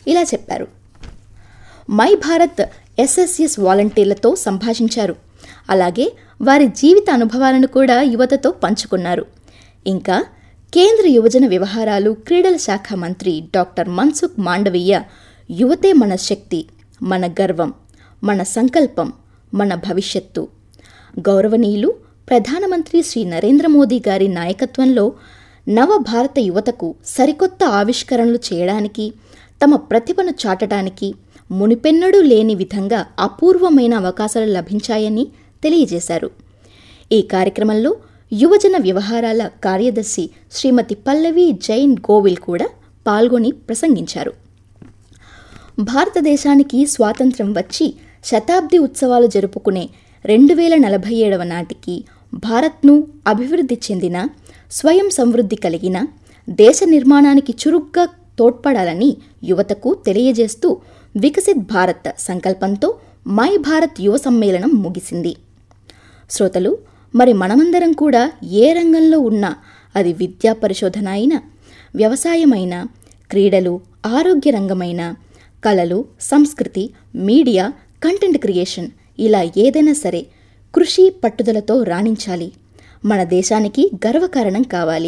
ఇలా చెప్పారు my Bharat SSS వాలంటీర్లతో సంభాషించారు అలాగే వారి జీవిత అనుభవాలను కూడా యువతతో పంచుకున్నారు ఇంకా కేంద్ర యువజన వ్యవహారాలు క్రీడల శాఖ మంత్రి డాక్టర్ మన్సుఖ్ మాండవీయ యువతే మన శక్తి మన గర్వం మన సంకల్పం మన భవిష్యత్తు గౌరవనీయులు ప్రధానమంత్రి శ్రీ నరేంద్ర మోదీ గారి నాయకత్వంలో నవ భారత యువతకు సరికొత్త ఆవిష్కరణలు చేయడానికి తమ ప్రతిభను చాటడానికి మునిపెన్నడూ లేని విధంగా అపూర్వమైన అవకాశాలు లభించాయని తెలియజేశారు ఈ కార్యక్రమంలో యువజన వ్యవహారాల కార్యదర్శి శ్రీమతి పల్లవి జైన్ గోవిల్ కూడా పాల్గొని ప్రసంగించారు భారతదేశానికి స్వాతంత్ర్యం వచ్చి శతాబ్ది ఉత్సవాలు జరుపుకునే రెండు వేల నలభై ఏడవ నాటికి భారత్ను అభివృద్ధి చెందిన స్వయం సమృద్ధి కలిగిన దేశ నిర్మాణానికి చురుగ్గా తోడ్పడాలని యువతకు తెలియజేస్తూ వికసిత్ భారత్ సంకల్పంతో మై భారత్ యువ సమ్మేళనం ముగిసింది శ్రోతలు మరి మనమందరం కూడా ఏ రంగంలో ఉన్నా అది విద్యా పరిశోధన అయినా వ్యవసాయమైన క్రీడలు ఆరోగ్య రంగమైన కళలు సంస్కృతి మీడియా కంటెంట్ క్రియేషన్ ఇలా ఏదైనా సరే కృషి పట్టుదలతో రాణించాలి మన దేశానికి గర్వకారణం కావాలి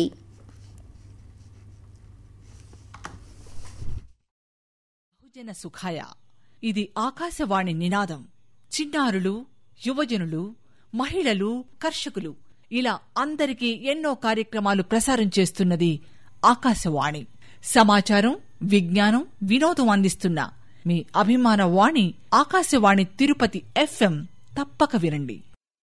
బహుజన సుఖాయ ఇది ఆకాశవాణి నినాదం చిన్నారులు యువజనులు మహిళలు కర్షకులు ఇలా అందరికీ ఎన్నో కార్యక్రమాలు ప్రసారం చేస్తున్నది ఆకాశవాణి సమాచారం విజ్ఞానం వినోదం అందిస్తున్న మీ అభిమాన వాణి ఆకాశవాణి తిరుపతి ఎఫ్ఎం తప్పక వినండి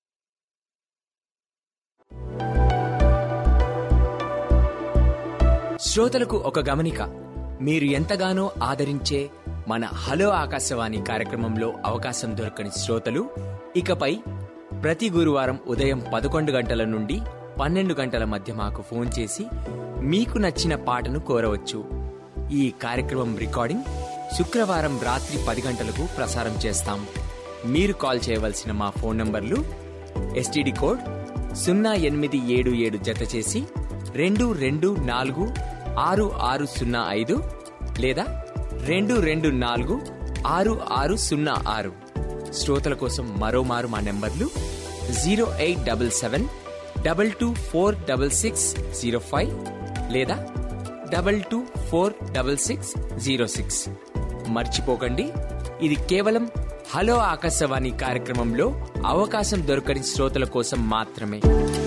శ్రోతలకు ఒక గమనిక మీరు ఎంతగానో ఆదరించే మన హలో ఆకాశవాణి కార్యక్రమంలో అవకాశం దొరకని శ్రోతలు ఇకపై ప్రతి గురువారం ఉదయం పదకొండు గంటల నుండి పన్నెండు గంటల మధ్య మాకు ఫోన్ చేసి మీకు నచ్చిన పాటను కోరవచ్చు ఈ కార్యక్రమం రికార్డింగ్ శుక్రవారం రాత్రి పది గంటలకు ప్రసారం చేస్తాం మీరు కాల్ చేయవలసిన మా ఫోన్ నంబర్లు ఎస్టీడీ కోడ్ సున్నా ఎనిమిది ఏడు ఏడు జత చేసి రెండు రెండు నాలుగు ఆరు ఆరు సున్నా ఐదు లేదా రెండు రెండు నాలుగు ఆరు ఆరు సున్నా ఆరు శ్రోతల కోసం మరోమారు మా నెంబర్లు zero eight double seven double two four double six zero five లేదా double two four double six zero six మర్చిపోకండి ఇది కేవలం హలో ఆకాశవాణి కార్యక్రమంలో అవకాశం దొరకని శ్రోతల కోసం మాత్రమే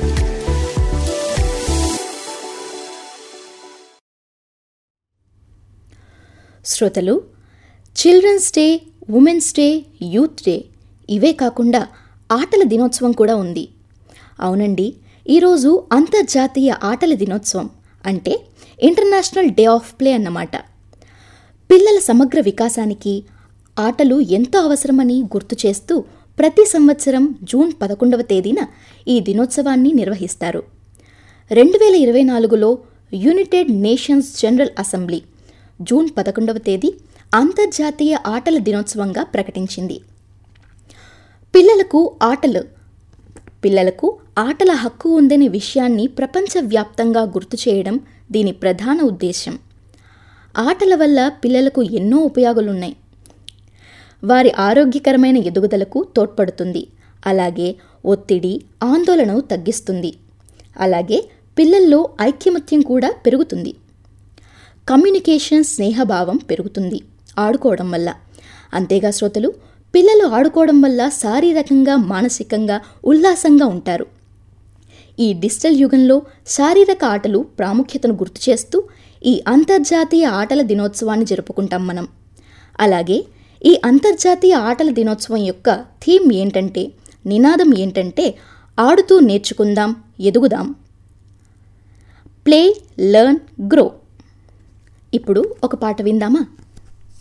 శ్రోతలు children's day women's day youth day ఇవే కాకుండా ఆటల దినోత్సవం కూడా ఉంది అవునండి ఈరోజు అంతర్జాతీయ ఆటల దినోత్సవం అంటే ఇంటర్నేషనల్ డే ఆఫ్ ప్లే అన్నమాట పిల్లల సమగ్ర వికాసానికి ఆటలు ఎంతో అవసరమని గుర్తు చేస్తూ ప్రతి సంవత్సరం జూన్ పదకొండవ తేదీన ఈ దినోత్సవాన్ని నిర్వహిస్తారు రెండు వేల ఇరవై నాలుగులో United Nations General Assembly June పదకొండవ తేదీ అంతర్జాతీయ ఆటల దినోత్సవంగా ప్రకటించింది పిల్లలకు ఆటలు పిల్లలకు ఆటల హక్కు ఉందనే విషయాన్ని ప్రపంచవ్యాప్తంగా గుర్తు చేయడం దీని ప్రధాన ఉద్దేశం ఆటల వల్ల పిల్లలకు ఎన్నో ఉపయోగాలున్నాయి వారి ఆరోగ్యకరమైన ఎదుగుదలకు తోడ్పడుతుంది అలాగే ఒత్తిడి ఆందోళనను తగ్గిస్తుంది అలాగే పిల్లల్లో ఐక్యమత్యం కూడా పెరుగుతుంది కమ్యూనికేషన్ స్నేహభావం పెరుగుతుంది ఆడుకోవడం వల్ల అంతేగా శ్రోతలు పిల్లలు ఆడుకోవడం వల్ల శారీరకంగా మానసికంగా ఉల్లాసంగా ఉంటారు ఈ డిజిటల్ యుగంలో శారీరక ఆటలు ప్రాముఖ్యతను గుర్తు చేస్తూ ఈ అంతర్జాతీయ ఆటల దినోత్సవాన్ని జరుపుకుంటాం మనం అలాగే ఈ అంతర్జాతీయ ఆటల దినోత్సవం యొక్క థీమ్ ఏంటంటే నినాదం ఏంటంటే ఆడుతూ నేర్చుకుందాం ఎదుగుదాం ప్లే లర్న్ గ్రో ఇప్పుడు ఒక పాట విందామా